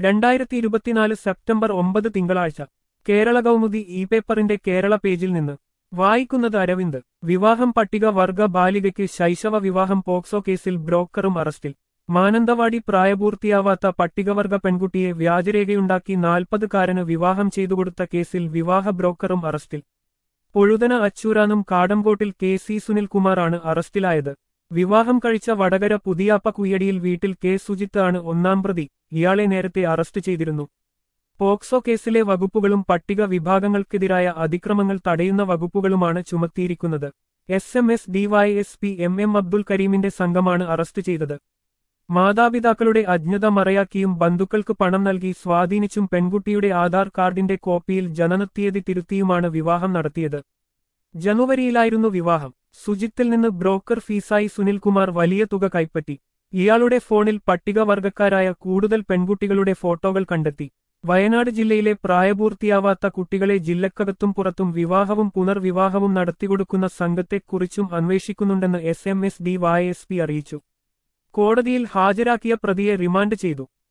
രണ്ടായിരത്തി ഇരുപത്തിനാല് സെപ്റ്റംബർ ഒമ്പത് തിങ്കളാഴ്ച കേരള കൗമുദി ഇ പേപ്പറിന്റെ കേരള പേജിൽ നിന്ന് വായിക്കുന്നത് അരവിന്ദ് വിവാഹം പട്ടിക വർഗ ബാലികയ്ക്ക് ശൈശവ വിവാഹം പോക്സോ കേസിൽ ബ്രോക്കറും അറസ്റ്റിൽ മാനന്തവാടി പ്രായപൂർത്തിയാവാത്ത പട്ടികവർഗ പെൺകുട്ടിയെ വ്യാജരേഖയുണ്ടാക്കി നാൽപ്പതുകാരന് വിവാഹം ചെയ്തുകൊടുത്ത കേസിൽ വിവാഹ ബ്രോക്കറും അറസ്റ്റിൽ പൊഴുതന അച്ചൂരാനും കാടംകോട്ടിൽ കെ സി സുനിൽകുമാറാണ് അറസ്റ്റിലായത് വിവാഹം കഴിച്ച വടകര പുതിയാപ്പ കുയ്യടിയിൽ വീട്ടിൽ കെ സുജിത്ത് ആണ് ഒന്നാം പ്രതി ഇയാളെ നേരത്തെ അറസ്റ്റ് ചെയ്തിരുന്നു പോക്സോ കേസിലെ വകുപ്പുകളും പട്ടിക വിഭാഗങ്ങൾക്കെതിരായ അതിക്രമങ്ങൾ തടയുന്ന വകുപ്പുകളുമാണ് ചുമത്തിയിരിക്കുന്നത് S M S DYSP M M Abdul കരീമിന്റെ സംഘമാണ് അറസ്റ്റ് ചെയ്തത് മാതാപിതാക്കളുടെ അജ്ഞത മറയാക്കിയും ബന്ധുക്കൾക്ക് പണം നൽകി സ്വാധീനിച്ചും പെൺകുട്ടിയുടെ ആധാർ കാർഡിന്റെ കോപ്പിയിൽ ജനനത്തീയതി തിരുത്തിയുമാണ് വിവാഹം നടത്തിയത് ജനുവരിയിലായിരുന്നു വിവാഹം സുജിത്തിൽ നിന്ന് ബ്രോക്കർ ഫീസായി സുനിൽകുമാർ വലിയ തുക കൈപ്പറ്റി ഇയാളുടെ ഫോണിൽ പട്ടികവർഗക്കാരായ കൂടുതൽ പെൺകുട്ടികളുടെ ഫോട്ടോകൾ കണ്ടെത്തി വയനാട് ജില്ലയിലെ പ്രായപൂർത്തിയാവാത്ത കുട്ടികളെ ജില്ലക്കകത്തും പുറത്തും വിവാഹവും പുനർവിവാഹവും നടത്തിക്കൊടുക്കുന്ന സംഘത്തെക്കുറിച്ചും അന്വേഷിക്കുന്നുണ്ടെന്ന് S M S D Y S P അറിയിച്ചു കോടതിയിൽ ഹാജരാക്കിയ പ്രതിയെ റിമാൻഡ് ചെയ്തു